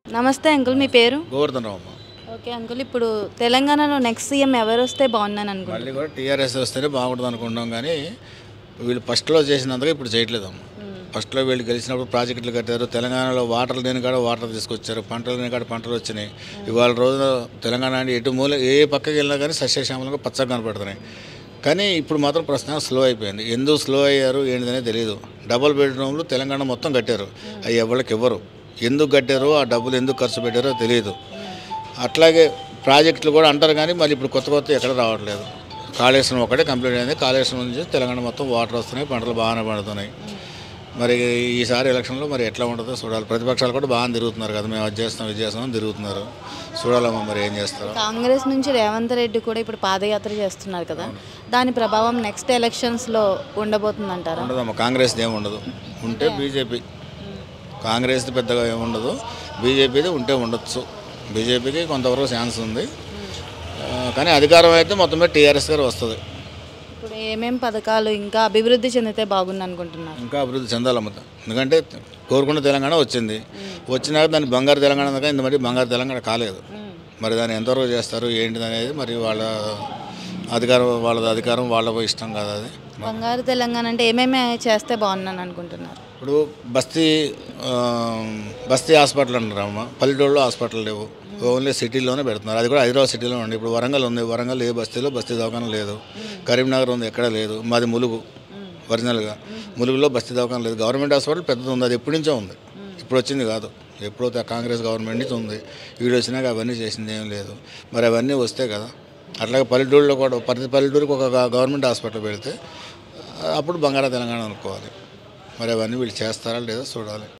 నమస్తే అంకుల్ మీ పేరు గోవర్ధన్ రావు అమ్మ ఓకే అంకుల్ ఇప్పుడు తెలంగాణలో నెక్స్ట్ సీఎం ఎవరు వస్తే బాగుందని అనుకుంటున్నారు మళ్ళీ కూడా టీఆర్ఎస్ వస్తేనే బాగుంటుంది అనుకుంటాం కానీ వీళ్ళు ఫస్ట్లో చేసినందుకు ఇప్పుడు చేయట్లేదమ్మ ఫస్ట్లో వీళ్ళు గెలిచినప్పుడు ప్రాజెక్టులు కట్టారు తెలంగాణలో వాటర్ లేని కాడ వాటర్ తీసుకొచ్చారు పంటలు లేని కాడ పంటలు వచ్చినాయి ఇవాళ రోజున తెలంగాణ అంటే ఎటు మూల ఏ పక్కకి వెళ్ళినా కానీ సస్యశ్యామలంగా పచ్చగా కనపడుతున్నాయి కానీ ఇప్పుడు మాత్రం ప్రశ్న స్లో అయిపోయింది ఎందుకు స్లో అయ్యారు ఏంటిదనే తెలియదు డబుల్ బెడ్రూమ్లు తెలంగాణ మొత్తం కట్టారు అవి ఎవరికి ఇవ్వరు ఎందుకు కట్టారో ఆ డబ్బులు ఎందుకు ఖర్చు పెట్టారో తెలియదు అట్లాగే ప్రాజెక్టులు కూడా అంటారు కానీ మళ్ళీ ఇప్పుడు కొత్త కొత్త ఎక్కడ రావట్లేదు కాళేశ్వరం ఒకటే కంప్లీట్ అయింది కాళేశ్వరం నుంచి తెలంగాణ మొత్తం వాటర్ వస్తున్నాయి పంటలు బాగానే పండుతున్నాయి మరి ఈసారి ఎలక్షన్లో మరి ఎట్లా ఉంటుందో చూడాలి ప్రతిపక్షాలు కూడా బాగా తిరుగుతున్నారు కదా మేము అది చేస్తాం ఇది చేస్తాం అని తిరుగుతున్నారు చూడాలమ్మా మరి ఏం చేస్తారో కాంగ్రెస్ నుంచి రేవంత్ రెడ్డి కూడా ఇప్పుడు పాదయాత్ర చేస్తున్నారు కదా దాని ప్రభావం నెక్స్ట్ ఎలక్షన్స్లో ఉండబోతుంది అంటారా ఉండదమ్మా కాంగ్రెస్ది ఏమి ఉండదు ఉంటే బీజేపీ కాంగ్రెస్ది పెద్దగా ఏమి ఉండదు బీజేపీది ఉంటే ఉండొచ్చు బీజేపీకి కొంతవరకు ఛాన్స్ ఉంది ఆ, కానీ అధికారం అయితే మొత్తం మీద టీఆర్ఎస్ గారు వస్తుంది ఇప్పుడు ఏమేం పథకాలు ఇంకా అభివృద్ధి చెందితే బాగుంది అనుకుంటున్నారు ఇంకా అభివృద్ధి చెందాలమ్మ ఎందుకంటే కోరుకున్న తెలంగాణ వచ్చింది వచ్చినాక దాన్ని బంగారు తెలంగాణ అనగా ఇంత మరి బంగారు తెలంగాణ కాలేదు మరి దాన్ని ఎంతవరకు చేస్తారు ఏంటిది అనేది మరి వాళ్ళ అధికారం వాళ్ళ అధికారం వాళ్ళ ఇష్టం కాదు అది బంగారు తెలంగాణ అంటే ఏమేమి చేస్తే బాగుందని అనుకుంటున్నారు ఇప్పుడు బస్తీ ఆ, బస్తీ హాస్పిటల్ అంటారు అమ్మ పల్లెటూరులో హాస్పిటల్ లేవు ఓన్లీ సిటీలోనే పెడుతున్నారు అది కూడా హైదరాబాద్ సిటీలో ఉంది ఇప్పుడు వరంగల్ ఉంది వరంగల్ ఏ బస్తీలో బస్తీ దవాఖాన లేదు కరీంనగర్ ఉంది ఎక్కడ లేదు మాది ములుగు ఒరిజినల్గా ములుగులో బస్తీ దవాఖాన లేదు గవర్నమెంట్ హాస్పిటల్ పెద్దది ఉంది అది ఎప్పటి నుంచో ఉంది ఇప్పుడు వచ్చింది కాదు ఎప్పుడో తే- కాంగ్రెస్ గవర్నమెంట్ నుంచి ఉంది వీడు వచ్చినాక అవన్నీ చేసింది ఏం లేదు మరి అవన్నీ వస్తే కదా అట్లాగే పల్లెటూరులో కూడా ప్రతి పల్లెటూరుకి ఒక గ- గవర్నమెంట్ హాస్పిటల్ పెడితే అప్పుడు బంగాళా తెలంగాణ అనుకోవాలి మరి అవన్నీ వీళ్ళు చేస్తారా లేదో చూడాలి